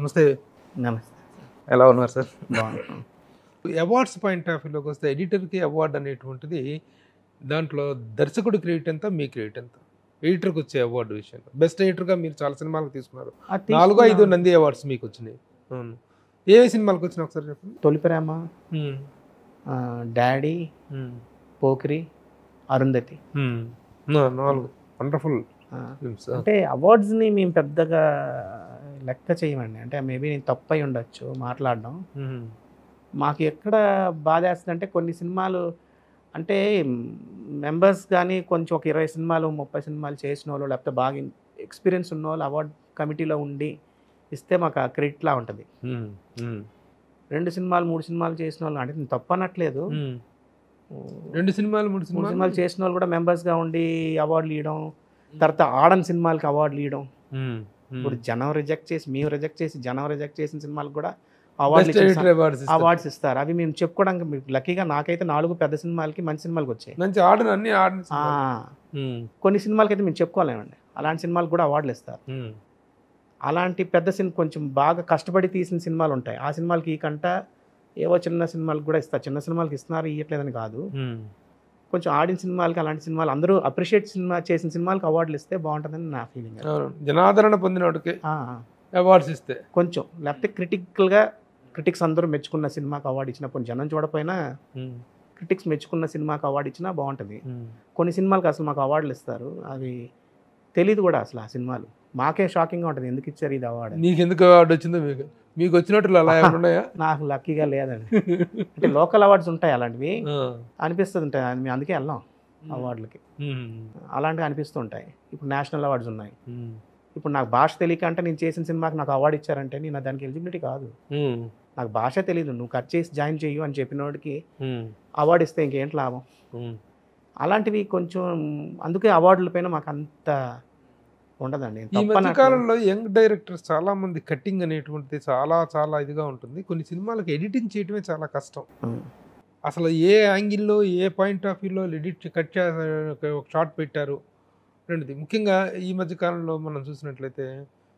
నమస్తే నమస్తే ఎలా ఉన్నారు సార్ బాగున్నాను అవార్డ్స్ పాయింట్ ఆఫ్ వ్యూలోకి వస్తే ఎడిటర్కి అవార్డ్ అనేటువంటిది దాంట్లో దర్శకుడు క్రెడిట్ ఎంత మీ క్రెడిట్ ఎంత ఎడిటర్కి వచ్చే అవార్డు విషయంలో బెస్ట్ ఎడిటర్గా మీరు చాలా సినిమాలకు తీసుకున్నారు అది నాలుగు ఐదు తీసుకున్నా. నంది అవార్డ్స్ మీకు వచ్చినాయి అవును ఏ సినిమాలకు వచ్చినాయి ఒకసారి చెప్పండి తొలి ప్రేమ ఉమ్, ఆ, డాడీ ఉమ్, పోకిరి అరుంధతి ఉమ్. నా- నాలుగు వండర్ఫుల్ ఆ, ఫిల్మ్స్ అంటే అవార్డ్స్ని మేము పెద్దగా లెక్క చేయమండి అంటే మేబీ నేను తప్పు అయి ఉండొచ్చు మాట్లాడడం మాకు ఎక్కడ బాధ వేస్తుందంటే కొన్ని సినిమాలు అంటే మెంబర్స్ కానీ కొంచెం ఒక ఇరవై సినిమాలు ముప్పై సినిమాలు చేసిన వాళ్ళు లేకపోతే బాగా ఎక్స్పీరియన్స్ ఉన్న వాళ్ళు అవార్డ్ కమిటీలో ఉండి ఇస్తే మాకు ఆ క్రెడిట్లా ఉంటుంది రెండు సినిమాలు మూడు సినిమాలు చేసిన వాళ్ళు అంటే నేను తప్పు అనట్లేదు రెండు సినిమాలు మూడు మూడు సినిమాలు సినిమాలు చేసిన వాళ్ళు కూడా మెంబర్స్గా ఉండి అవార్డులు ఇవ్వడం తర్వాత ఆడని సినిమాలకి అవార్డులు ఇవ్వడం ఉమ్, ఉమ్. ఇప్పుడు జనం రిజెక్ట్ చేసి మేము రిజెక్ట్ చేసి జనం రిజెక్ట్ చేసిన సినిమాలకు కూడా అవార్డులు బెస్ట్ ఎడిటర్ అవార్డ్స్ ఇస్తారు. అవార్డ్స్ ఇస్తారు అవి మేము చెప్పుకోవడానికి మీకు లక్కీగా నాకైతే నాలుగు పెద్ద సినిమాలకి మంచి సినిమాలకి వచ్చాయి మంచి ఆడిన అన్ని ఆడిన ఆ, సినిమాలు. ఉమ్, కొన్ని సినిమాలకి అయితే మేము చెప్పుకోలేమండి అలాంటి సినిమాలకు కూడా అవార్డులు ఇస్తారు ఉమ్, అలాంటి పెద్ద సినిమా కొంచెం బాగా కష్టపడి తీసిన సినిమాలు ఉంటాయి ఆ సినిమాలకి ఈ కంట ఏవో చిన్న సినిమాలకు కూడా ఇస్తారు చిన్న సినిమాలకి ఇస్తున్నారు ఇవ్వట్లేదని కాదు ఉమ్. కొంచెం ఆడిన సినిమాలకి అలాంటి సినిమాలు అందరూ అప్రిషియేట్ సినిమా చేసిన సినిమాలకు అవార్డులు ఇస్తే బాగుంటుందని నా ఫీలింగ్ అవును. జనాదరణ పొందినోడికి అవార్డ్స్ ఇస్తే కొంచెం లేకపోతే క్రిటికల్గా క్రిటిక్స్ అందరూ మెచ్చుకున్న సినిమాకి అవార్డు ఇచ్చినప్పుడు జనం చూడపోయినా ఉమ్, క్రిటిక్స్ మెచ్చుకున్న సినిమాకి అవార్డు ఇచ్చినా బాగుంటుంది ఉమ్. కొన్ని సినిమాలకు అసలు మాకు అవార్డులు ఇస్తారు అవి తెలియదు కూడా అసలు ఆ సినిమాలు మాకే షాకింగ్గా ఉంటుంది ఎందుకు ఇచ్చారు ఇది అవార్డు అని. నీకు ఎందుకు అవార్డు వచ్చిందో మీకు మీకు వచ్చినట్లు అలా ఏమైనా ఉన్నాయా నాకు లక్కీగా లేదండి అంటే లోకల్ అవార్డ్స్ ఉంటాయి అలాంటివి ఆ. అనిపిస్తుంది ఉంటాయి అది మేము అందుకే వెళ్ళాం అవార్డులకి ఉమ్, అలాంటివి అనిపిస్తుంటాయి ఇప్పుడు నేషనల్ అవార్డ్స్ ఉన్నాయి ఉమ్, ఇప్పుడు నాకు భాష తెలియక అంటే నేను చేసిన సినిమాకి నాకు అవార్డు ఇచ్చారంటే నేను దానికి ఎలిజిబిలిటీ కాదు ఉమ్, నాకు భాష తెలియదు నువ్వు కట్ చేసి జాయిన్ చెయ్యు అని చెప్పినోడికి ఉమ్, అవార్డు ఇస్తే ఇంకేంటి లాభం ఉమ్. అలాంటివి కొంచెం అందుకే అవార్డుల పైన మాకు అంత ఉండదండి ఈ తప్ప మధ్య నాకు- కాలంలో యంగ్ డైరెక్టర్స్ చాలా మంది కట్టింగ్ అనేటువంటిది చాలా చాలా ఇదిగా ఉంటుంది కొన్ని సినిమాలకు ఎడిటింగ్ చేయడమే చాలా కష్టం ఉం. అసలు ఏ యాంగిల్లో ఏ పాయింట్ ఆఫ్ వ్యూలో ఎడిట్ కట్ చేసే ఒక షాట్ పెట్టారు రెండుది ముఖ్యంగా ఈ మధ్య కాలంలో మనం చూసినట్లయితే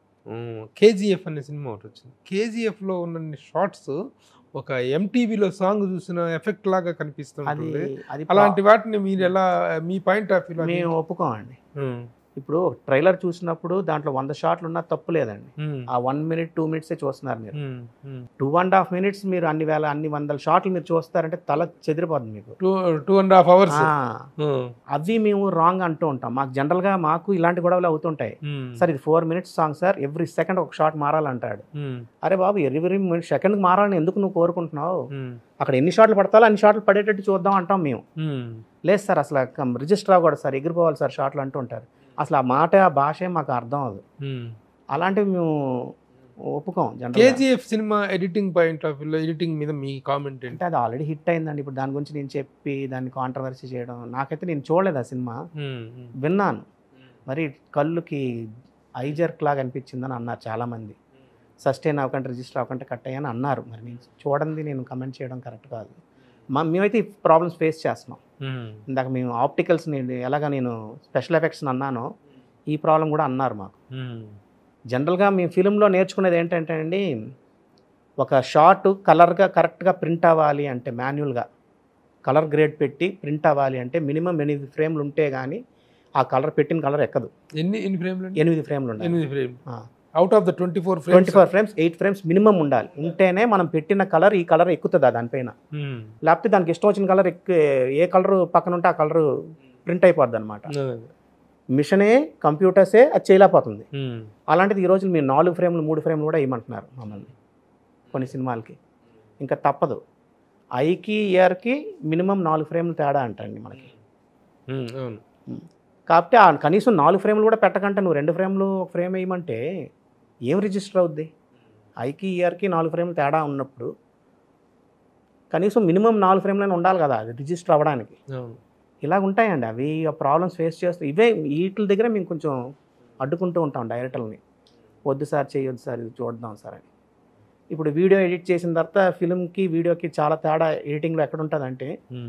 కేజీఎఫ్ అనే సినిమా ఒకటి వచ్చింది కేజీఎఫ్లో ఉన్న షార్ట్స్ ఒక ఎంటీవీలో సాంగ్ చూసిన ఎఫెక్ట్ లాగా అది కనిపిస్తుంటుంది అది అలాంటి వాటిని మీరు ఎలా మీ పాయింట్ ఆఫ్ వ్యూలో మేము ఒప్పుకోమండి ఇప్పుడు ట్రైలర్ చూసినప్పుడు దాంట్లో వంద షాట్లు ఉన్నా తప్పు లేదండి ఆ వన్ మినిట్ టూ మినిట్సే చూస్తున్నారు మీరు టూ అండ్ హాఫ్ మినిట్స్ మీరు అన్ని వేల అన్ని వందల షాట్లు మీరు చూస్తారంటే తల చెదిరిపోతుంది మీకు two two and half hours ఆ, అవి మేము రాంగ్ అంటూ ఉంటాం మాకు జనరల్గా మాకు ఇలాంటి గొడవలు అవుతుంటాయి సార్ ఇది four minutes song sir every second ఒక షాట్ మారాలంటాడు అరే బాబు ఎవ్రీ మినిట్ సెకండ్ మారాలని ఎందుకు నువ్వు కోరుకుంటున్నావు అక్కడ ఎన్ని షాట్లు పడతాలో అన్ని షాట్లు పడేటట్టు చూద్దాం అంటాం మేము లేదు సార్ అసలు రిజిస్టర్ అవ్వకూడదు సార్ ఎగిరిపోవాలి సార్ షాట్లు అంటూ ఉంటారు అసలు ఆ మాట ఆ భాషే మాకు అర్థం అవ్వదు అలాంటివి మేము ఒప్పుకోం జనరల్ కేజీఎఫ్ సినిమా ఎడిటింగ్ పాయింట్ ఆఫ్ వ్యూలో ఎడిటింగ్ మీద మీ కామెంట్ ఏంటి అంటే అది ఆల్రెడీ హిట్ అయిందండి ఇప్పుడు దాని గురించి నేను చెప్పి దాన్ని కాంట్రవర్సీ చేయడం నాకైతే నేను చూడలేదు ఆ సినిమా విన్నాను మరి కళ్ళుకి ఐజర్క్ లాగా అనిపించిందని అన్నారు చాలామంది సస్టైన్ అవ్వకంటే రిజిస్టర్ అవ్వకంటే కట్ అయ్యని అన్నారు మరి నేను చూడండి నేను కమెంట్ చేయడం కరెక్ట్ కాదు మా మేమైతే ఈ ప్రాబ్లమ్స్ ఫేస్ చేస్తున్నాం ఇందాక మేము ఆప్టికల్స్ని ఎలాగ నేను స్పెషల్ ఎఫెక్ట్స్ అన్నానో ఈ ప్రాబ్లం కూడా అన్నారు మాకు జనరల్గా మీ ఫిలింలో నేర్చుకునేది ఏంటంటే అండి ఒక షార్ట్ కలర్గా కరెక్ట్గా ప్రింట్ అవ్వాలి అంటే మాన్యువల్గా కలర్ గ్రేడ్ పెట్టి ప్రింట్ అవ్వాలి అంటే మినిమం ఎనిమిది ఫ్రేమ్లు ఉంటే కానీ ఆ కలర్ పెట్టిన కలర్ ఎక్కదు ఎన్ని ఎన్ని ఫ్రేమ్లు అండి ఎనిమిది ఫ్రేమ్లు ఉండాలి ఎనిమిది frame out of the twenty four twenty frames four frames eight frames minimum ఉండాలి ఉంటేనే మనం పెట్టిన కలర్ ఈ కలర్ ఎక్కుతుందా దానిపైన లేకపోతే దానికి ఇష్టం వచ్చిన కలర్ ఎక్కు ఏ కలర్ పక్కన ఉంటే ఆ కలర్ ప్రింట్ అయిపోద్ది అనమాట మిషనే కంప్యూటర్సే అది చేయలేకపోతుంది అలాంటిది ఈ రోజు మీరు నాలుగు ఫ్రేమ్లు మూడు ఫ్రేమ్లు కూడా వేయమంటున్నారు మమ్మల్ని కొన్ని సినిమాలకి ఇంకా తప్పదు ఐకి ఇయర్కి మినిమం నాలుగు ఫ్రేమ్లు తేడా అంటండి మనకి అవును కాకపోతే ఆ కనీసం నాలుగు ఫ్రేమ్లు కూడా పెట్టకంటే నువ్వు రెండు ఫ్రేమ్లు ఒక ఫ్రేమ్ వేయమంటే ఏం రిజిస్టర్ అవుద్ది ఐకి ఇయర్కి నాలుగు ఫ్రేమ్లు తేడా ఉన్నప్పుడు కనీసం మినిమం నాలుగు ఫ్రేమ్లైనా ఉండాలి కదా అది రిజిస్టర్ అవ్వడానికి అవును ఇలాగ ఉంటాయండి అవి ప్రాబ్లమ్స్ ఫేస్ చేస్తూ ఇవే వీటి దగ్గర మేము కొంచెం అడ్డుకుంటూ ఉంటాం డైరెక్టర్ని వద్దు సార్ చేయొద్దు సార్ ఇది చూద్దాం సార్ అని ఇప్పుడు వీడియో ఎడిట్ చేసిన తర్వాత ఫిల్మ్కి వీడియోకి చాలా తేడా ఎడిటింగ్లో ఎక్కడ ఉంటుందంటే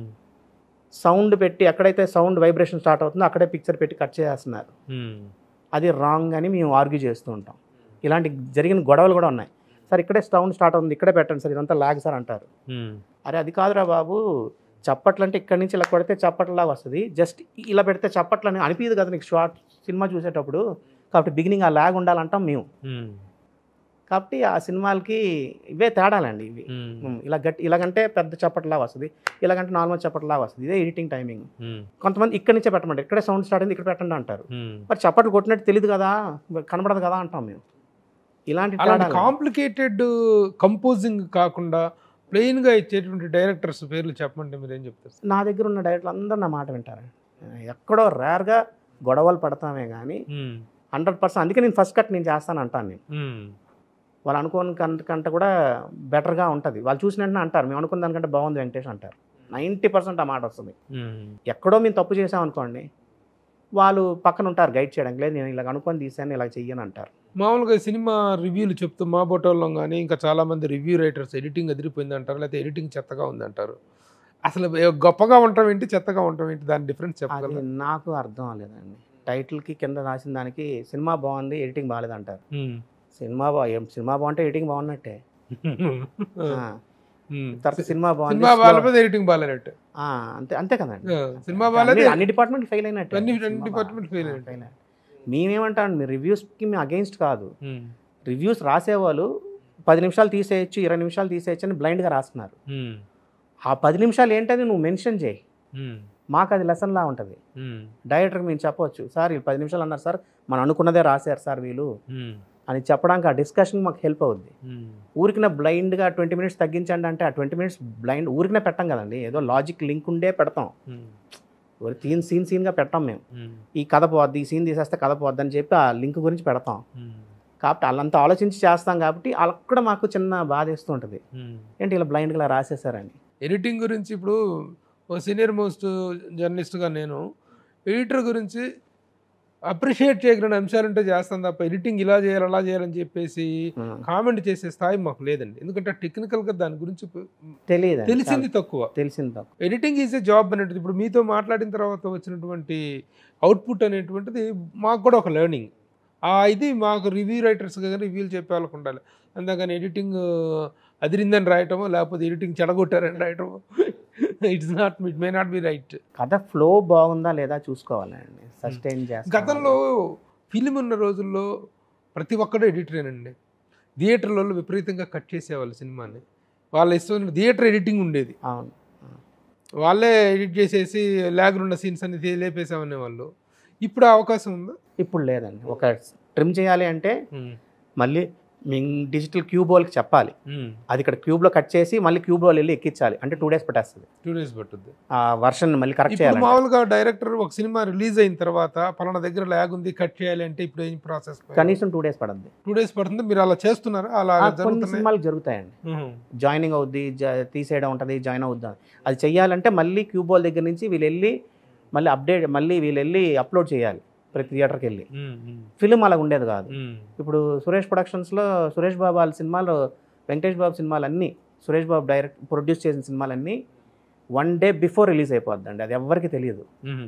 సౌండ్ పెట్టి ఎక్కడైతే సౌండ్ వైబ్రేషన్ స్టార్ట్ అవుతుందో అక్కడే పిక్చర్ పెట్టి కట్ చేస్తున్నారు అది రాంగ్ అని మేము ఆర్గ్యూ చేస్తూ ఉంటాం ఇలాంటి జరిగిన గొడవలు కూడా ఉన్నాయి సార్ ఇక్కడే సౌండ్ స్టార్ట్ అవుతుంది ఇక్కడే పెట్టండి సార్ ఇదంతా లాగ్ సార్ అంటారు ఉమ్, అరే అది కాదురా బాబు చప్పట్లు అంటే ఇక్కడి నుంచి ఇలా కొడితే చప్పట్లాగా వస్తుంది జస్ట్ ఇలా పెడితే చప్పట్లు అని అనిపించదు కదా నీకు షార్ట్ సినిమా చూసేటప్పుడు కాబట్టి బిగినింగ్ ఆ లాగ్ ఉండాలంటాం మేము ఉమ్, కాబట్టి ఆ సినిమాలకి ఇవే తేడాలండి ఇవి ఉమ్, ఉమ్, ఇలా గట్టి ఇలాగంటే పెద్ద చప్పట్లాగా వస్తుంది ఇలాగంటే నార్మల్ చప్పట్లాగా వస్తుంది ఇదే ఎడిటింగ్ టైమింగ్ ఉమ్, కొంతమంది ఇక్కడి నుంచే పెట్టమంటారు ఇక్కడే సౌండ్ స్టార్ట్ అయింది ఇక్కడ పెట్టండి అంటారు ఉమ్. మరి చప్పట్లు కొట్టినట్టు తెలియదు కదా కనబడదు కదా అంటాం మేము ఇలాంటి అలాంటి తేడాలు. కాంప్లికేటెడ్ కంపోజింగ్ కాకుండా ప్లెయిన్ గా ఇచ్చేటువంటి డైరెక్టర్స్ పేర్లు చెప్పమంటే మీరు ఏం చెప్తారు నా దగ్గర ఉన్న డైరెక్టర్లు అందరూ నా మాట వింటారు ఎక్కడో రేర్గా గొడవలు పడతామే కానీ ఉమ్, హండ్రెడ్ పర్సెంట్ అందుకే నేను ఫస్ట్ కట్ నేను చేస్తాను అంటాను నేను ఉమ్, వాళ్ళు అనుకోని కంటే కంటే కూడా బెటర్గా ఉంటుంది వాళ్ళు చూసిన వెంటనే అంటారు మేము అనుకున్న దానికంటే బాగుంది వెంకటేష్ అంటారు నైంటీ పర్సెంట్ ఆ మాట వస్తుంది ఉమ్, ఎక్కడో మేము తప్పు చేసాం అనుకోండి వాళ్ళు పక్కన ఉంటారు గైడ్ చేయడానికి లేదు నేను ఇలా అనుకొని తీసాను ఇలా చెయ్యను అంటారు మామూలుగా సినిమా రివ్యూలు చెప్తూ మా బొటోల్లో కానీ ఇంకా చాలా మంది రివ్యూ రైటర్స్ ఎడిటింగ్ అదిరిపోయింది అంటారు లేకపోతే ఎడిటింగ్ చెత్తగా ఉంది అంటారు అసలు ఏ- గొప్పగా ఉండటం ఏంటి చెత్తగా ఉండటం ఏంటి దాని డిఫరెన్స్ అది చెప్పగలరా నాకు అర్థం అవ్వలేదండి టైటిల్కి కింద రాసిన దానికి సినిమా బాగుంది ఎడిటింగ్ బాగాలేదు అంటారు ఉమ్. సినిమా బా ఏం సినిమా బాగుంటే ఎడిటింగ్ బాగున్నట్టే ఆ. ఉమ్. తర్వాత సినిమా బాగుంది సినిమా బాగాలేకపోతే ఎడిటింగ్ బాగాలేనట్టు ఆ, అంతే అంతే కదండి ఆ, సినిమా బాగాలేదు అన్ని- అన్ని డిపార్ట్మెంట్ ఫెయిల్ అయినట్టు అన్ని- అన్ని department fail అయినట్టే. మేమేమంటాం మీ రివ్యూస్కి మేము అగేన్స్ట్ కాదు ఉమ్, రివ్యూస్ రాసేవాళ్ళు పది నిమిషాలు తీసేయచ్చు ఇరవై నిమిషాలు తీసేయచ్చు అని బ్లైండ్గా రాస్తున్నారు ఉమ్, ఆ పది నిమిషాలు ఏంటని నువ్వు మెన్షన్ చేయి ఉమ్, మాకు అది లెసన్లా ఉంటుంది ఉమ్, డైరెక్టర్కి మేము చెప్పవచ్చు సార్ వీళ్ళు పది నిమిషాలు అన్నారు సార్ మనం అనుకున్నదే రాశారు సార్ వీళ్ళు ఉమ్, అని చెప్పడానికి ఆ డిస్కషన్ మాకు హెల్ప్ అవుద్ది ఉమ్, ఊరికిన బ్లైండ్గా ట్వంటీ మినిట్స్ తగ్గించండి అంటే ఆ ట్వంటీ మినిట్స్ బ్లైండ్ ఊరికినే పెట్టాం కదండి ఏదో లాజిక్ లింక్ ఉండే పెడతాం ఉమ్, ఒక సీన్ సీన్ సీన్గా పెట్టాం మేము ఉమ్, ఈ కథ పోద్ది ఈ సీన్ తీసేస్తే కథ పోద్ది అని చెప్పి ఆ లింక్ గురించి పెడతాం ఉమ్, కాబట్టి వాళ్ళంతా ఆలోచించి చేస్తాం కాబట్టి వాళ్ళకి కూడా మాకు చిన్న బాధ వేస్తూ ఉంటుంది ఉమ్. ఏంటి ఇలా బ్లైండ్గా ఇలా రాసేసారని ఎడిటింగ్ గురించి ఇప్పుడు ఓ సీనియర్ మోస్ట్ జర్నలిస్ట్గా నేను ఎడిటర్ గురించి అప్రిషియేట్ చేయగలిగిన అంశాలుంటే చేస్తాను తప్ప ఎడిటింగ్ ఇలా చేయాలి అలా చేయాలని చెప్పేసి కామెంట్ చేసే స్థాయి మాకు లేదండి ఎందుకంటే టెక్నికల్గా దాని గురించి తెలియదు తెలిసింది తక్కువ తెలిసింది తక్కువ ఎడిటింగ్ ఈజ్ ఏ జాబ్ అనేటిది ఇప్పుడు మీతో మాట్లాడిన తర్వాత వచ్చినటువంటి అవుట్పుట్ అనేటువంటిది మాకు కూడా ఒక లెర్నింగ్ ఆ ఇది మాకు రివ్యూ రైటర్స్గా కానీ రివ్యూలు చెప్పే వాళ్ళకి ఉండాలి అంతేగాని ఎడిటింగ్ అదిరిందని రాయటమో లేకపోతే ఎడిటింగ్ చెడగొట్టారని రాయటమో it's not it may not be right కథ ఫ్లో బాగుందా లేదా చూసుకోవాలండి సస్టైన్ చేస్తాం గతంలో ఫిలిం ఉన్న రోజుల్లో ప్రతి ఒక్కడు ఎడిటరేనండి థియేటర్లలో విపరీతంగా కట్ చేసేవాళ్ళు సినిమాని వాళ్ళ ఇష్టం థియేటర్ ఎడిటింగ్ ఉండేది అవును వాళ్ళే ఎడిట్ చేసేసి ల్యాగ్ ఉన్న సీన్స్ అన్ని తీ- లేపేసామనే వాళ్ళు ఇప్పుడు ఆ అవకాశం ఉందా ఇప్పుడు లేదండి ఒక ట్రిమ్ చేయాలి అంటే మళ్ళీ మీ డిజిటల్ క్యూబోల్కి చెప్పాలి అది ఇక్కడ క్యూబ్లో కట్ చేసి మళ్ళీ క్యూబ్లో వెళ్ళి ఎక్కించాలి అంటే టూ డేస్ పెట్టేస్తుంది టూ డేస్ పట్టుద్ది ఆ వర్షన్ మళ్ళీ కరెక్ట్ ఇప్పుడు చేయాలి మామూలుగా డైరెక్టర్ ఒక సినిమా రిలీజ్ అయిన తర్వాత పలానా దగ్గర ల్యాగ్ ఉంది కట్ చేయాలి అంటే ఇప్పుడు ఏం ప్రాసెస్ కనీసం టూ డేస్ పడుద్ది టూ డేస్ పడుతుంది మీరు అలా చేస్తున్నారా అలా ఆ, కొన్ని జరుగుతున్నాయి సినిమాలు జరుగుతాయండి జాయినింగ్ అవుద్ది జ- తీసేయడం ఉంటుంది జాయిన్ అవుద్ది అది చెయ్యాలంటే మళ్ళీ క్యూబోల్ దగ్గర నుంచి వీళ్ళు వెళ్ళి మళ్ళీ అప్డేట్ మళ్ళీ వీళ్ళు వెళ్ళి అప్లోడ్ చేయాలి ప్రతి థియేటర్కి వెళ్ళి ఫిలిం అలా ఉండేది కాదు ఇప్పుడు సురేష్ ప్రొడక్షన్స్లో సురేష్ బాబు వాళ్ళ సినిమాలు వెంకటేష్ బాబు సినిమాలు అన్నీ సురేష్ బాబు డైరెక్ట్ ప్రొడ్యూస్ చేసిన సినిమాలన్నీ వన్ డే బిఫోర్ రిలీజ్ అయిపోద్దండి అది ఎవరికి తెలియదు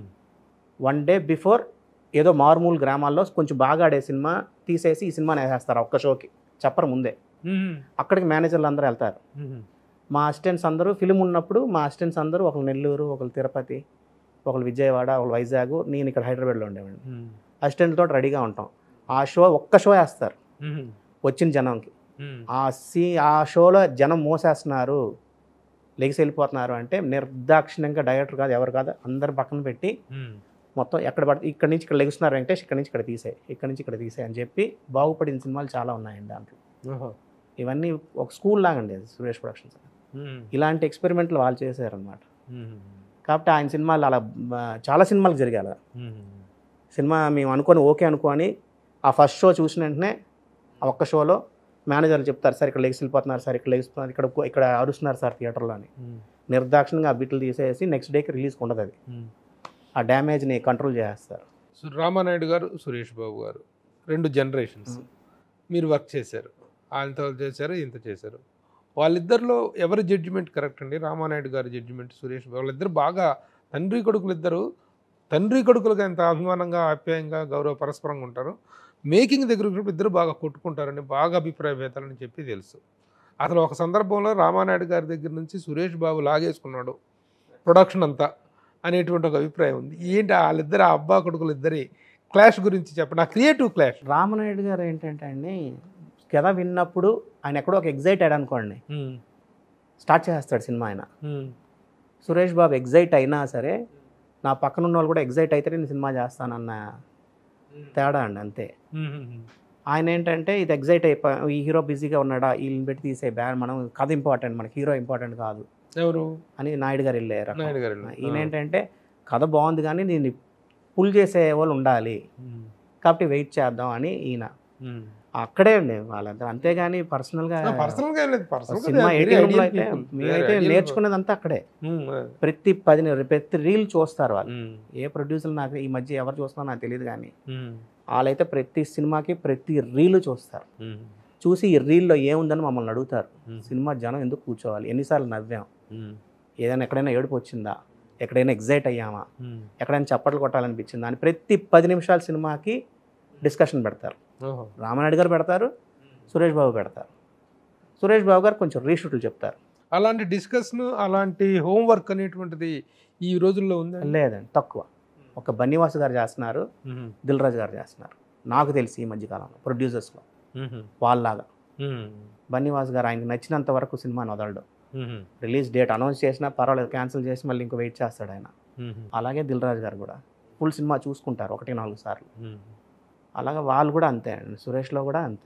వన్ డే బిఫోర్ ఏదో మారుమూల గ్రామాల్లో కొంచెం బాగా ఆడే సినిమా తీసేసి ఈ సినిమాని వేసేస్తారు ఒక్క షోకి చెప్పరు ముందే అక్కడికి మేనేజర్లు అందరూ వెళ్తారు మా అసిస్టెంట్స్ అందరూ ఫిలిం ఉన్నప్పుడు మా అసిస్టెంట్స్ అందరూ ఒకరు నెల్లూరు ఒకరు తిరుపతి ఒకరు విజయవాడ ఒకరు వైజాగ్ నేను ఇక్కడ హైదరాబాద్లో ఉండేవాడిని అసిస్టెంట్ తోటి రెడీగా ఉంటాం ఆ షో ఒక్క షో వేస్తారు వచ్చిన జనంకి ఆ సీ ఆ షోలో జనం మోసేస్తున్నారు లెగిసి వెళ్ళిపోతున్నారు అంటే నిర్దాక్షిణ్యంగా డైరెక్టర్ కాదు ఎవరు కాదు అందరు పక్కన పెట్టి మొత్తం ఎక్కడ పడితే ఇక్కడ నుంచి ఇక్కడ లెగుస్తున్నారు వెంకటేష్ ఇక్కడ నుంచి ఇక్కడ తీసే ఇక్కడ నుంచి ఇక్కడ తీసే అని చెప్పి బాగుపడిన సినిమాలు చాలా ఉన్నాయండి దాంట్లో ఇవన్నీ ఒక స్కూల్ లాగా అండి అది సురేష్ ప్రొడక్షన్స్ ఇలాంటి ఎక్స్పెరిమెంట్లు వాళ్ళు చేశారనమాట కాబట్టి ఆయన సినిమాలు అలా ఆ, చాలా సినిమాలకు జరిగాయి అలా సినిమా మేము అనుకొని ఓకే అనుకొని ఆ ఫస్ట్ షో చూసిన వెంటనే ఆ ఒక్క షోలో మేనేజర్లు చెప్తారు సార్ ఇక్కడ లెగ్స్ వెళ్ళిపోతున్నారు సార్ ఇక్కడ లెగిస్తున్నారు ఇక్కడ ఇక్కడ అరుస్తున్నారు సార్ థియేటర్లో అని నిర్దాక్షిణంగా ఆ బిట్లు తీసేసి నెక్స్ట్ డేకి రిలీజ్ ఉండదు అది ఆ డ్యామేజ్ని కంట్రోల్ చేసేస్తారు సు- రామానాయుడు గారు సురేష్ బాబు గారు రెండు జనరేషన్స్ Mm. మీరు వర్క్ చేశారు ఆయనతో చేశారు ఇంత చేశారు వాళ్ళిద్దరిలో ఎవరి జడ్జిమెంట్ కరెక్ట్ అండి రామానాయుడు గారి జడ్జిమెంట్ సురేష్ బాబు వాళ్ళిద్దరు బాగా తండ్రి కొడుకులు ఇద్దరు తండ్రి కొడుకులుగా ఎంత అభిమానంగా ఆప్యాయంగా గౌరవ పరస్పరంగా ఉంటారు మేకింగ్ దగ్గర ఉన్నప్పుడు ఇద్దరు బాగా కొట్టుకుంటారని బాగా అభిప్రాయ భేదాలని చెప్పి తెలుసు అసలు ఒక సందర్భంలో రామానాయుడు గారి దగ్గర నుంచి సురేష్ బాబు లాగేసుకున్నాడు ప్రొడక్షన్ అంతా అనేటువంటి ఒక అభిప్రాయం ఉంది ఏంటి వాళ్ళిద్దరు ఆ అబ్బా కొడుకులు ఇద్దరి క్లాష్ గురించి చెప్పండి ఆ క్రియేటివ్ క్లాష్ రామనాయుడు గారు ఏంటంటే అండి కథ విన్నప్పుడు ఆయన ఎక్కడో ఒక ఎగ్జైటెడ్ అనుకోండి స్టార్ట్ చేస్తాడు సినిమా ఆయన సురేష్ బాబు ఎగ్జైట్ అయినా సరే నా పక్కన ఉన్న వాళ్ళు కూడా ఎగ్జైట్ అయితే నేను సినిమా చేస్తానన్న తేడా అండి అంతే ఆయన ఏంటంటే ఇది ఎగ్జైట్ అయిపోయి ఈ హీరో బిజీగా ఉన్నాడా వీళ్ళని పెట్టి తీసే బ్యాన్ మనం కథ ఇంపార్టెంట్ మనకి హీరో ఇంపార్టెంట్ కాదు ఎవరు అని నాయుడు గారు వెళ్ళారు నాయుడు గారు ఈయన ఏంటంటే కథ బాగుంది కానీ దీన్ని పుల్ చేసే వాళ్ళు ఉండాలి కాబట్టి వెయిట్ చేద్దాం అని ఈయన అక్కడే అండి వాళ్ళంతా అంతేగాని పర్సనల్గా పర్సనల్ గా ఏం లేదు పర్సనల్ సినిమా ఎయిటీన్ అయితే మేమైతే నేర్చుకున్నదంతా అక్కడే ప్రతి పది ప్రతి రీల్ చూస్తారు వాళ్ళు ఏ ప్రొడ్యూసర్ నాకు ఈ మధ్య ఎవరు చూస్తున్నారో నాకు తెలియదు కానీ వాళ్ళైతే ప్రతి సినిమాకి ప్రతి రీల్ చూస్తారు చూసి ఈ రీల్లో ఏముందని మమ్మల్ని అడుగుతారు సినిమా జనం ఎందుకు కూర్చోవాలి ఎన్నిసార్లు నవ్వాం ఏదైనా ఎక్కడైనా ఏడుపు వచ్చిందా ఎక్కడైనా ఎగ్జైట్ అయ్యామా ఎక్కడైనా చప్పట్లు కొట్టాలనిపించిందా అని ప్రతి పది నిమిషాల సినిమాకి డిస్కషన్ పెడతారు రామనాయుడు గారు పెడతారు సురేష్ బాబు పెడతారు సురేష్ బాబు గారు కొంచెం రీషూట్లు చెప్తారు అలాంటి డిస్కషన్ అలాంటి హోంవర్క్ అనేటువంటిది ఈ రోజుల్లో ఉంది లేదండి తక్కువ ఒక బన్నీవాసు గారు చేస్తున్నారు దిల్ రాజు గారు చేస్తున్నారు నాకు తెలిసి ఈ మధ్యకాలంలో ప్రొడ్యూసర్స్లో వాళ్ళలాగా బన్నీవాస్ గారు ఆయనకు నచ్చినంత వరకు సినిమాని వదలడు రిలీజ్ డేట్ అనౌన్స్ చేసినా పర్వాలేదు క్యాన్సిల్ చేసి మళ్ళీ ఇంకో వెయిట్ చేస్తాడు ఆయన అలాగే దిల్ రాజు గారు కూడా ఫుల్ సినిమా చూసుకుంటారు ఒకటి నాలుగు సార్లు అలాగే వాళ్ళు కూడా అంతే అండి సురేష్లో కూడా అంతే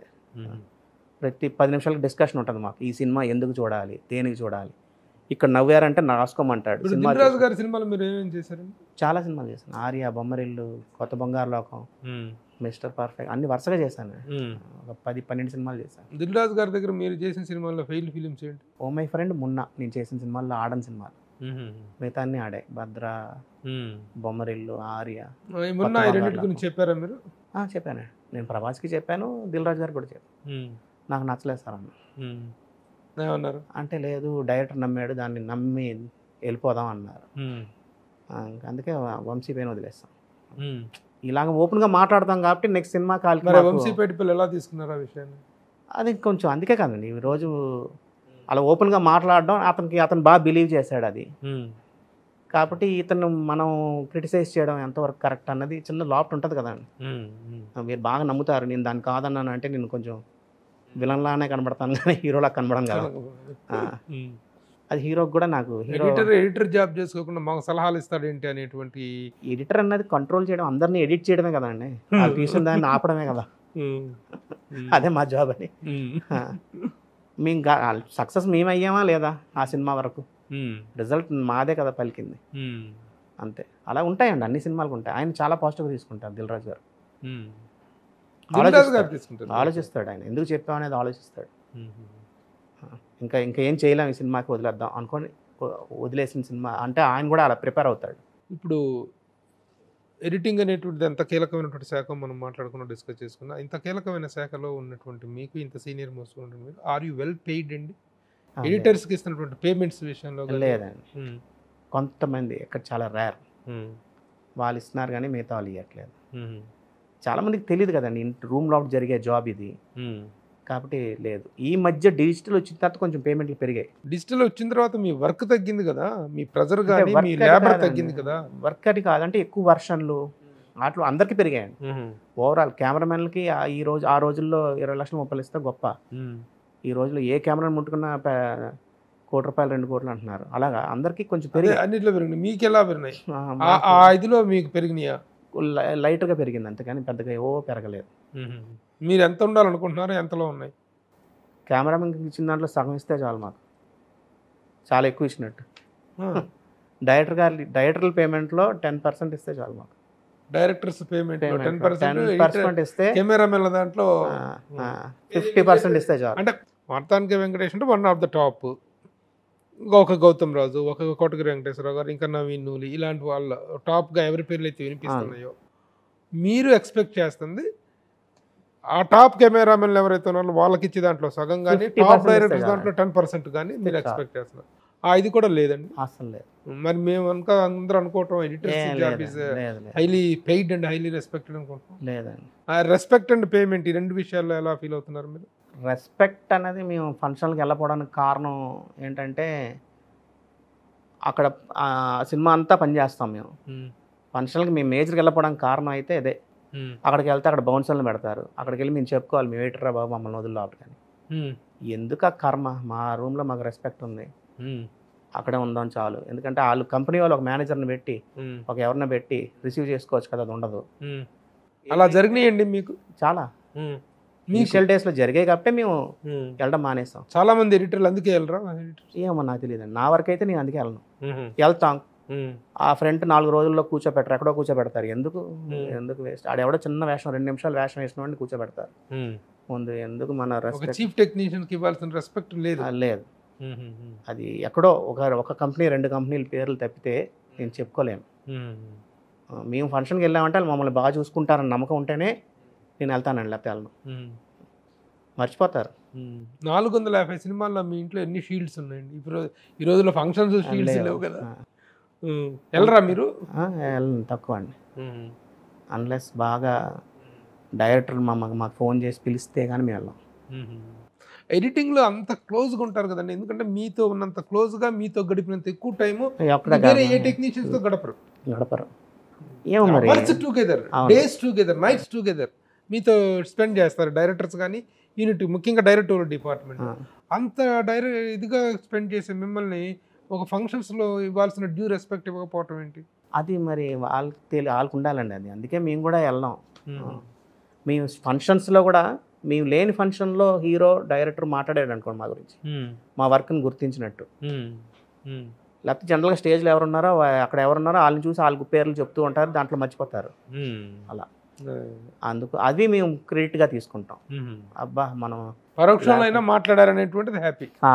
ప్రతి పది నిమిషాలకు డిస్కషన్ ఉంటుంది మాకు ఈ సినిమా ఎందుకు చూడాలి దేనికి చూడాలి ఇక్కడ నవ్వారంటే రాసుకోమంటాడు ఇప్పుడు సినిమా దిల్రాజు చూసి- గారి సినిమాలు మీరు ఏమేమి చేశారండి చాలా సినిమాలు చేశాను ఆర్య బొమ్మరిల్లు కొత్త బంగారు లోకం మిస్టర్ పర్ఫెక్ట్ అన్ని వరుసగా చేశాను ఒక పది పన్నెండు సినిమాలు చేశాను దిల్రాజు గారి దగ్గర మీరు చేసిన సినిమాల్లో ఫెయిల్ ఫిలిమ్స్ ఏంటి ఓ మై ఫ్రెండ్ మున్నా నేను చేసిన సినిమాల్లో ఆడని సినిమాలు మిగతా అన్ని ఆడాయి భద్ర బొమ్మరిల్లు ఆర్య ఈ మొన్న ఈ రెండింటి గురించి చెప్పారా మీరు ఆ, చెప్పాను నేను ప్రభాస్కి చెప్పాను దిల్ రాజు గారు కూడా చెప్పాను నాకు నచ్చలేదు సార్ అన్న ఏమన్నారు అంటే లేదు డైరెక్టర్ నమ్మాడు దాన్ని నమ్మి వెళ్ళిపోదాం అన్నారు ఆ, ఇంకా అందుకే వంశీ పైన వదిలేస్తాం ఇలాగ ఓపెన్గా మాట్లాడతాం కాబట్టి నెక్స్ట్ సినిమా కాల్కి మరి మాకు- వంశీపేట పిల్లలు ఎలా తీసుకున్నారు ఆ విషయాన్ని అది కొంచెం అందుకే కదండి ఈ రోజు అలా ఓపెన్గా మాట్లాడడం అతనికి అతను బాగా బిలీవ్ చేశాడు అది కాబట్టి ఇతను మనం క్రిటిసైజ్ చేయడం ఎంతవరకు కరెక్ట్ అన్నది చిన్న లాప్ట్ ఉంటుంది కదండి మీరు బాగా నమ్ముతారు నేను దాన్ని కాదన్నాను అంటే నేను కొంచెం విలన్లానే కనబడతాను కానీ హీరోలా కనబడం కదా ఆ, అది హీరోకి కూడా నాకు హీరో ఎడిటర్ ఎడిటర్ జాబ్ చేసుకోకుండా మాకు సలహాలు ఇస్తాడేంటి అనేటువంటి ఎడిటర్ అన్నది కంట్రోల్ చేయడం అందరినీ ఎడిట్ చేయడమే కదండి ఆ తీసిన దాన్ని ఆపడమే కదా అదే మా జాబ్ అని ఆ. మేము సక్సెస్ మేము అయ్యామా లేదా ఆ సినిమా వరకు రిజల్ట్ మాదే కదా పలికింది అంతే అలా ఉంటాయండి అన్ని సినిమాలకు ఉంటాయి ఆయన చాలా పాజిటివ్గా తీసుకుంటారు దిల్ రాజు గారు దిల్రాజు గారు తీసుకుంటారు ఆలోచిస్తాడు ఆయన ఎందుకు చెప్పాం అనేది ఆలోచిస్తాడు ఇంకా ఇంకా ఏం చేయలేం ఈ సినిమాకి వదిలేద్దాం అనుకొని వ- వదిలేసిన సినిమా అంటే ఆయన కూడా అలా ప్రిపేర్ అవుతాడు ఇప్పుడు ఎడిటింగ్ అనేటువంటిది ఎంత కీలకమైనటువంటి శాఖ మనం మాట్లాడుకున్నా డిస్కస్ చేసుకున్నా ఇంత కీలకమైన శాఖలో ఉన్నటువంటి మీకు ఇంత సీనియర్ మోస్ట్ ఉన్నటువంటి మీరు ఆర్ యూ వెల్ పెయిడ్ అండి ఆ, ఎడిటర్స్కి ఇస్తున్నటువంటి పేమెంట్స్ విషయంలో కానీ? లేదండి ఉమ్, కొంతమంది ఇక్కడ చాలా రేర్ ఉమ్, వాళ్ళు ఇస్తున్నారు కానీ మిగతా వాళ్ళు ఇవ్వట్లేదు ఉమ్, చాలా మందికి తెలియదు కదండి రూమ్ లో జరిగే జాబ్ ఇది ఉమ్. కాబట్టి లేదు ఈ మధ్య డిజిటల్ వచ్చిన తర్వాత కొంచెం పేమెంట్లు పెరిగాయి డిజిటల్ వచ్చిన తర్వాత మీ వర్క్ తగ్గింది కదా మీ ప్రెజర్ అంటే కానీ work మీ అది లేబర్ కాదండి. తగ్గింది కదా వర్క్ అది కాదంటే ఎక్కువ వర్షన్లు వాటిలో అందరికీ పెరిగాయండి ఉమ్, ఓవరాల్ కెమెరామెన్లకి ఆ- ఈ రోజు ఆ రోజుల్లో ఇరవై లక్షలు ముప్పై ఇస్తే గొప్ప ఉమ్, ఈ రోజుల్లో ఏ కెమెరా ముట్టుకున్నా పే- కోటి రూపాయలు రెండు కోట్లు అంటున్నారు అలాగా అందరికీ కొంచెం అదే పెరిగాయి అన్నిట్లో పెరిగినాయి మీకు ఎలా పెరిగినాయి ఆ, ఆ- మాకు ఆ ఇదిలో మీకు పెరిగినాయా లై- లైట్గా పెరిగింది అంతేగాని పెద్దగా ఏవో పెరగలేదు ఉమ్. మీరు ఎంత ఉండాలనుకుంటున్నారో ఎంతలో ఉన్నాయి కెమెరామెన్కి ఇచ్చిన దాంట్లో సగం ఇస్తే చాలు మాకు చాలా ఎక్కువ ఇచ్చినట్టు ఆ, డైరెక్టర్ గారి డైరెక్టర్ల పేమెంట్లో టెన్ పర్సెంట్ ఇస్తే చాలు మాకు directors payment ten ten percent percent ఇస్తే కెమెరామెన్ల దాంట్లో ఫిఫ్టీ పర్సెంట్ ఇస్తే చాలు అంటే మార్తానికి వెంకటేష్ అంటే వన్ ఆఫ్ ద టాప్ ఇంకా ఒక గౌతమ్ రాజు ఒక కోటగిరి వెంకటేశ్వరరావు గారు ఇంకా నవీన్ నూలి ఇలాంటి వాళ్ళ టాప్గా ఎవరి పేర్లు అయితే వినిపిస్తున్నాయో మీరు ఎక్స్పెక్ట్ చేస్తుంది ఆ టాప్ కెమెరామెన్లు ఎవరైతే ఉన్నారో వాళ్ళకి ఇచ్చే దాంట్లో సగం కానీ 50% టాప్ ఇస్తే డైరెక్టర్స్ చాలు. దాంట్లో టెన్ పర్సెంట్ కానీ మీరు చాలు. ఎక్స్పెక్ట్ చేస్తున్నారు ఆ ఇది కూడా లేదండి అసలు లేదు మరి మేము అనుక అందరూ అనుకోవటం ఏ, ఎడిటర్స్ జాబ్ లేదు ఇస్ లేదు లేదు highly paid and highly respected అనుకుంటాం లేదండి ఆ రెస్పెక్ట్ అండ్ పేమెంట్ ఈ రెండు విషయాల్లో ఎలా ఫీల్ అవుతున్నారు మీరు రెస్పెక్ట్ అనేది మేము ఫంక్షన్కి వెళ్ళకపోవడానికి కారణం ఏంటంటే అక్కడ ఆ సినిమా అంతా పనిచేస్తాం మేము ఫంక్షన్కి మేము మేజర్కి వెళ్ళకపోవడానికి కారణం అయితే అదే అక్కడికి వెళ్తే అక్కడ బౌన్సర్లు పెడతారు అక్కడికి వెళ్ళి మేము చెప్పుకోవాలి మేము వెయిటరా బాబు మమ్మల్ని వదిలి లోపల కానీ ఎందుకు ఆ కర్మ మా రూమ్లో మాకు రెస్పెక్ట్ ఉంది అక్కడే ఉందాం చాలు ఎందుకంటే వాళ్ళు కంపెనీ వాళ్ళు ఒక మేనేజర్ని పెట్టి ఒక ఎవరిని పెట్టి రిసీవ్ చేసుకోవచ్చు కదా అది ఉండదు అలా జరిగినాయండి మీకు చాలా మీకు ఇనిషియల్ డేస్లో జరిగాయి కాబట్టి మేము వెళ్ళడం మానేస్తాం చాలా మంది ఎడిటర్లు అందుకే వెళ్ళరా ఏమో నాకు తెలియదు నా వరకు అయితే నేను అందుకే వెళ్ళను వెళ్తాం ఆ ఫ్రంట్ నాలుగు రోజుల్లో కూర్చోబెట్టరు ఎక్కడో కూర్చోబెడతారు ఎందుకు ఎందుకు వేస్ట్ ఆడెవడో చిన్న వేషం రెండు నిమిషాలు వేషం వేసిన వాడిని కూర్చోబెడతారు ముందు ఎందుకు మన ఒక రెస్పెక్ట్ చీఫ్ టెక్నీషియన్ కి ఇవ్వాల్సిన రెస్పెక్ట్ లేదు లేదు అది ఎక్కడో ఒక ఒక కంపెనీ రెండు కంపెనీల పేర్లు తప్పితే నేను చెప్పుకోలేను ఆ, మేము ఫంక్షన్కి వెళ్ళామంటే వాళ్ళు మమ్మల్ని బాగా చూసుకుంటారని నమ్మకం ఉంటేనే నేను వెళ్తానండి లేకపోతే వెళ్ళను మర్చిపోతారు నాలుగు వందల యాభై సినిమాల్లో మీ ఇంట్లో ఎన్ని షీల్డ్స్ ఉన్నాయండి ఇప్పుడు ఈ రోజుల్లో ఫంక్షన్స్ షీల్డ్స్ లేవు. లేవు కదా ఆ, ఉమ్. వెళ్ళరా మీరు ఆ, వెళ్ళను తక్కువ అండి అన్లెస్ బాగా డైరెక్టర్ మా మాకు మాకు ఫోన్ చేసి పిలిస్తే కానీ మేము వెళ్ళాం ఎడిటింగ్ లో అంత క్లోజ్ గా ఉంటారు కదండి ఎందుకంటే మీతో ఉన్నంత క్లోజ్ గా మీతో గడిపినంత ఎక్కువ టైం ఎక్కడ వేరే ఏ టెక్నీషియన్స్ తో గడపరు గడపరు ఏమో మరి అవర్స్ టుగెదర్ అవును. డేస్ టుగెదర్ నైట్స్ టుగెదర్ మీతో స్పెండ్ చేస్తారు డైరెక్టర్స్ కానీ యూనిట్ ముఖ్యంగా డైరెక్టర్ డిపార్ట్మెంట్ ఆ, అంత డైరె ఇదిగా స్పెండ్ చేసే మిమ్మల్ని ఒక functions లో ఇవ్వాల్సిన డ్యూ రెస్పెక్ట్ ఇవ్వకపోవటం ఏంటి అది మరి వాళ్ళకి తెలియ వాళ్ళకి ఉండాలండి అది అందుకే మేము కూడా వెళ్ళాం మేము ఫంక్షన్స్లో కూడా మేము లేని ఫంక్షన్లో హీరో డైరెక్టర్ మాట్లాడాడు అనుకోండి మా గురించి మా వర్క్ని గుర్తించినట్టు లేకపోతే జనరల్గా స్టేజ్లో ఎవరున్నారో వా- అక్కడ ఎవరున్నారో వాళ్ళని చూసి వాళ్ళకి పేర్లు చెప్తూ ఉంటారు దాంట్లో మర్చిపోతారు అలా. అందుకు అది మేము క్రెడిట్గా తీసుకుంటాం అబ్బా మనం పరోక్షంలో అయినా మాట్లాడారనేటువంటిది హ్యాపీ ఆ,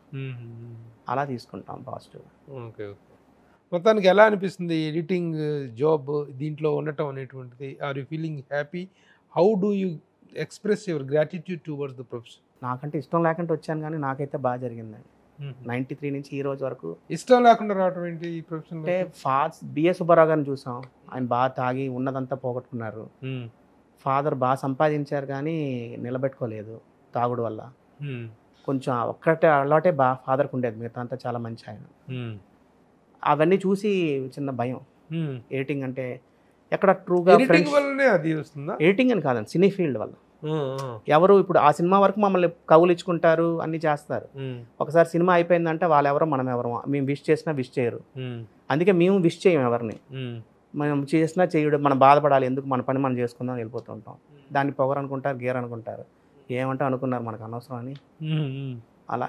అలా తీసుకుంటాం పాజిటివ్ ఓకే ఓకే మొత్తానికి ఎలా అనిపిస్తుంది ఎడిటింగ్ జాబ్ దీంట్లో ఉండటం అనేటువంటిది are you feeling happy how do you express your gratitude towards the profession నాకంటే ఇష్టం లేకుంటే వచ్చాను కానీ నాకైతే బాగా జరిగిందండి నైంటీ త్రీ నుంచి ఈ రోజు వరకు ఇష్టం లేకుండా రావటం ఏంటి ఈ ప్రొఫెషన్ అంటే ఫాదర్ బిఎస్ సుబ్బారావు గారిని చూసాం ఆయన బాగా తాగి ఉన్నదంతా పోగొట్టుకున్నారు ఫాదర్ బాగా సంపాదించారు కానీ నిలబెట్టుకోలేదు తాగుడు వల్ల కొంచెం ఆ ఒక్కటే అలవాటే బాగా ఫాదర్కి ఉండేది మిగతా అంతా చాలా మంచి ఆయన అవన్నీ చూసి చిన్న భయం ఎడిటింగ్ అంటే ఎక్కడ ట్రూగా ఎడిటింగ్ ఫ్రెండ్స్ వల్లనే అది వస్తుందా ఎడిటింగ్ అని కాదండి సినీ ఫీల్డ్ వల్ల ఎవరు ఇప్పుడు ఆ సినిమా వరకు మమ్మల్ని కవులు ఇచ్చుకుంటారు అన్ని చేస్తారు ఒకసారి సినిమా అయిపోయిందంటే వాళ్ళు ఎవరో మనం ఎవరో మేము విష్ చేసినా విష్ చేయరు అందుకే మేము విష్ చేయం ఎవరిని మనం చేసినా చేయడం మనం బాధపడాలి ఎందుకు మన పని మనం చేసుకుందాం వెళ్ళిపోతూ ఉంటాం దాన్ని పొగరు అనుకుంటారు గేర్ అనుకుంటారు ఏమంటే అనుకున్నారు మనకు అనవసరం అని అలా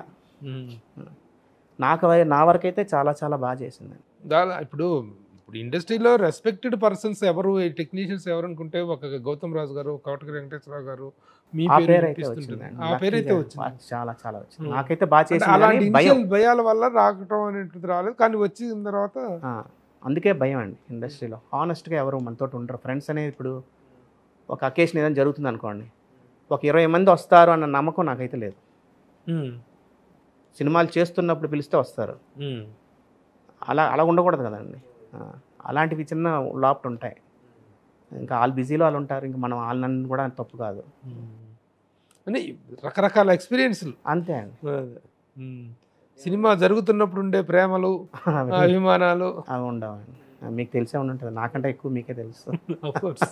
నాకు వై- నా వరకు అయితే చాలా చాలా బాగా చేసింది దాని ఇప్పుడు ఇప్పుడు ఇండస్ట్రీలో రెస్పెక్టెడ్ పర్సన్స్ ఎవరు టెక్నీషియన్స్ ఎవరు అనుకుంటే ఒక గౌతమ్ రాజు గారు కోటగిరి వెంకటేశ్వరరావు గారు మీ ఆ పేరు పేరు అయితే వినిపిస్తుంటుంది. వచ్చింది ఆ పేరు అయితే వచ్చింది చాలా చాలా వచ్చింది Hmm. నాకైతే బాగా అంటే చేసింది అలాంటి కానీ భయం ఇనిషియల్ భయాల వల్ల రాకటం అనేటువంటిది రాలేదు కానీ వచ్చిన తర్వాత ఆ, అందుకే భయం అండి ఇండస్ట్రీలో హానెస్ట్గా ఎవరు మనతో ఉండరు ఫ్రెండ్స్ అనేది ఇప్పుడు ఒక అకేషన్ ఏదైనా జరుగుతుంది అనుకోండి ఒక ఇరవై మంది వస్తారు అన్న నమ్మకం నాకైతే లేదు సినిమాలు చేస్తున్నప్పుడు పిలిస్తే వస్తారు అలా అలా ఉండకూడదు కదండి ఆ, అలాంటివి చిన్న లాప్ట్ ఉంటాయి ఇంకా వాళ్ళు బిజీలో వాళ్ళు ఉంటారు ఇంకా మనం వాళ్ళని కూడా తప్పు కాదు అని రకరకాల ఎక్స్పీరియన్స్లు అంతే అండి సినిమా జరుగుతున్నప్పుడు ఉండే ప్రేమలు అవి అభిమానాలు అవి ఉండవండి మీకు తెలిసే ఉండి ఉంటుంది నాకంటే ఎక్కువ మీకే తెలుసు Of course.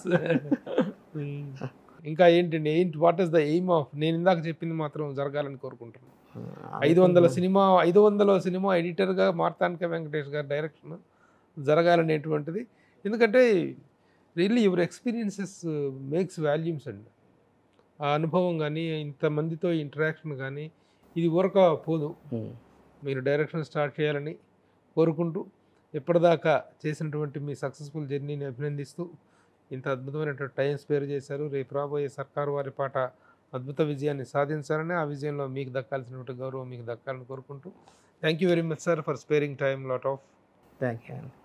ఇంకా ఏంటండి ఏంటి what is the aim of నేను ఇందాక చెప్పింది మాత్రం జరగాలని కోరుకుంటున్నాను ఐదు వందల సినిమా ఐదు వందల సినిమా ఎడిటర్గా మార్తానిక వెంకటేష్ గారి డైరెక్షన్ జరగాలనేటువంటిది ఎందుకంటే really your experiences makes volumes అండి ఆ అనుభవం కానీ ఇంతమందితో ఇంటరాక్షన్ కానీ ఇది ఊరక పోదు ఉమ్. మీరు డైరెక్షన్ స్టార్ట్ చేయాలని కోరుకుంటూ ఎప్పటిదాకా చేసినటువంటి మీ సక్సెస్ఫుల్ జర్నీని అభినందిస్తూ ఇంత అద్భుతమైనటువంటి టైం స్పేర్ చేశారు రేపు రాబోయే సర్కారు వారి పాట అద్భుత విజయాన్ని సాధించాలని ఆ విజయంలో మీకు దక్కాల్సినటువంటి గౌరవం మీకు దక్కాలని కోరుకుంటూ thank you very much sir for sparing time lot of thank you అండి